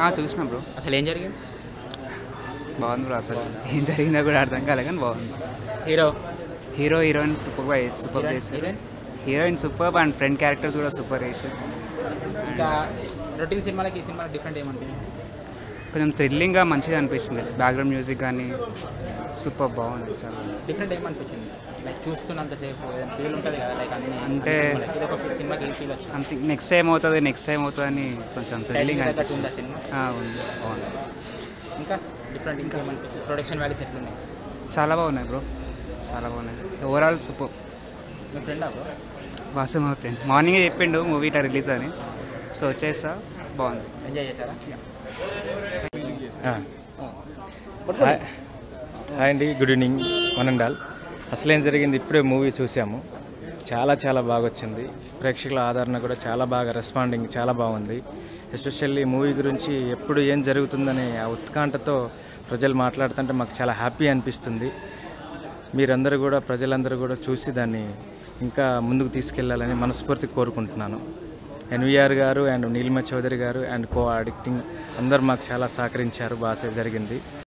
ఆ, చూసినా బ్రో అసలు ఏం జరిగింది బాగుంది బ్రో అసలు ఏం జరిగిందో కూడా అర్థం కాలే కానీ బాగుంది హీరో హీరో హీరోయిన్ సూపర్ గా సూపర్ హీరోయిన్- చేస్తారు heroine? Heroine super and friend characters కూడా సూపర్ చేశారు ఇంకా రొటీన్ సినిమాలకి ఈ సినిమా డిఫరెంట్ ఏమనిపించింది కొంచెం థ్రిల్లింగ్గా మంచిగా అనిపించింది బ్యాక్గ్రౌండ్ మ్యూజిక్ కానీ సూపర్ బాగుంది చాలా డిఫరెంట్ ఏమనిపించింది లైక్ చూస్తున్నంతసేపు ఏదైనా ఫీల్ ఉంటుంది కదా లైక్ అన్ని అంటే- అన్ని సినిమాలకి. ఇది ఒక సినిమాకి ఏ ఫీల్ వచ్చింది సంథింగ్ నెక్స్ట్ టైం అవుతుంది నెక్స్ట్ టైం అవుతుంది అని కొంచెం థ్రిల్లింగ్ Timing తగ్గట్టు అనిపించింది ఉందా సినిమా ఆ, ఉంది బాగుంది ఇంకా డిఫరెంట్ ఇంకా ఏమనిపించింది ప్రొడక్షన్ వాల్యూస్ ఎట్లున్నాయి చాలా బాగున్నాయి బ్రో చాలా బాగున్నాయి ఓవరాల్ సూపర్ మీ ఫ్రెండ్ బ్రో వాసు మా ఫ్రెండ్ మార్నింగే చెప్పిండు మూవీ ఇట్లా రిలీజ్ అని సో వచ్చేసా బాగుంది ఎంజాయ్ చేశారా హాయ్ హాయ్ అండి గుడ్ ఈవినింగ్ వనండాల్ అసలేం జరిగింది ఇప్పుడే మూవీ చూసాము చాలా చాలా బాగా వచ్చింది ప్రేక్షకుల ఆదరణ కూడా చాలా బాగా రెస్పాండింగ్ చాలా బాగుంది ఎస్పెషల్లీ మూవీ గురించి ఎప్పుడు ఏం జరుగుతుందని ఆ ఉత్కంఠతో ప్రజలు మాట్లాడుతుంటే మాకు చాలా హ్యాపీ అనిపిస్తుంది మీరందరూ కూడా ప్రజలందరూ కూడా చూసి దాన్ని ఇంకా ముందుకు తీసుకెళ్లాలని మనస్ఫూర్తి కోరుకుంటున్నాను ఎన్విఆర్ గారు అండ్ నీలిమ చౌదరి గారు అండ్ కో అడిక్టింగ్ అందరూ మాకు చాలా సహకరించారు బాగా జరిగింది